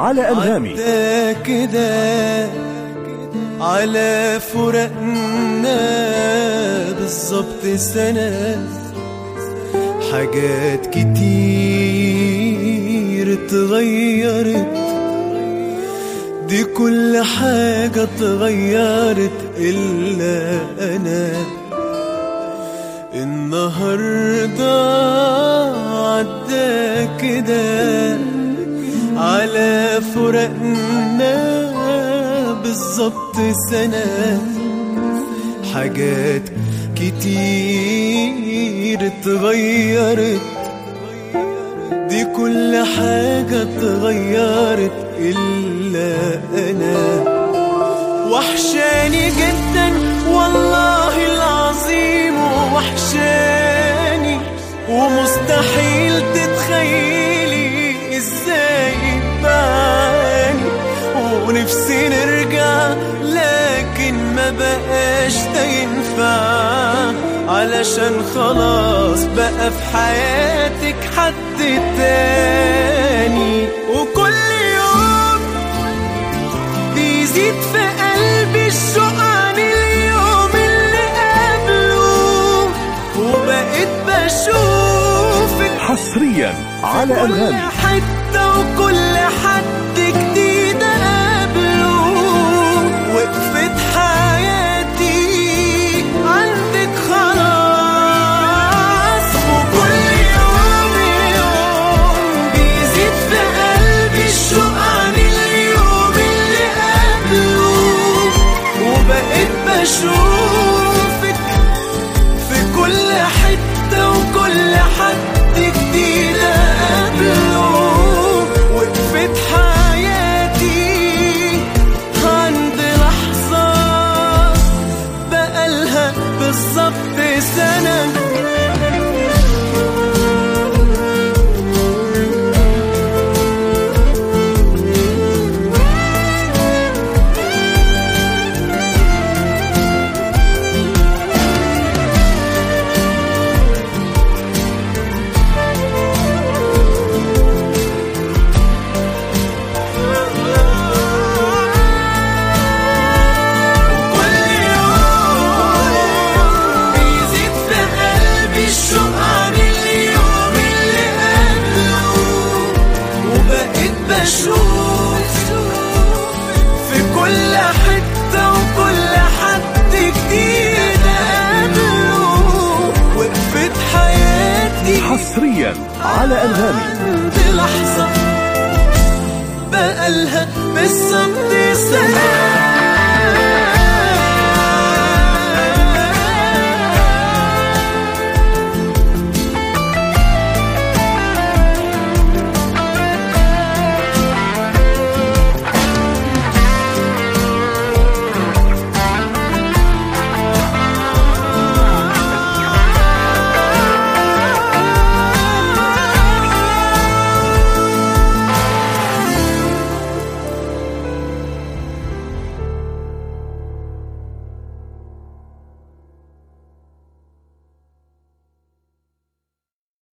على أنغامي عدى كده على فراقنا بالظبط سنة حاجات كتير اتغيرت دي كل حاجة اتغيرت إلا أنا النهاردة عدى كده على فراقنا بالظبط سنة حاجات كتير اتغيرت دي كل حاجة اتغيرت إلا أنا وحشاني جدا والله العظيم وحشاني ومستحيل تتخيلي ازاي بعاني ونفسي نرجع لكن ما بقاش ده ينفع علشان خلاص بقى في حياتك حد تاني وكل يوم بيزيد في قلبي الشوق عن اليوم اللي قبله وبقيت بشوفك حصريا على كل أنغامي حتة وكل حد جديد قابله وقفت حياتي عندك خلاص وكل يوم يوم بيزيد في قلبي الشوق عن اليوم اللي قبله وبقيت بشوفك في كل حتة وكل حد جديد قبله وقفت حياتي عند لحظة بقالها بالظبط سنة كل يوم بيزيد في قلبي الشوق عن اليوم اللي قبله وبقيت بشوف في كل حتة وكل حد جديد قبله وقفت حياتي حصريا على أنغامي عند لحظة بقالها بالظبط سنة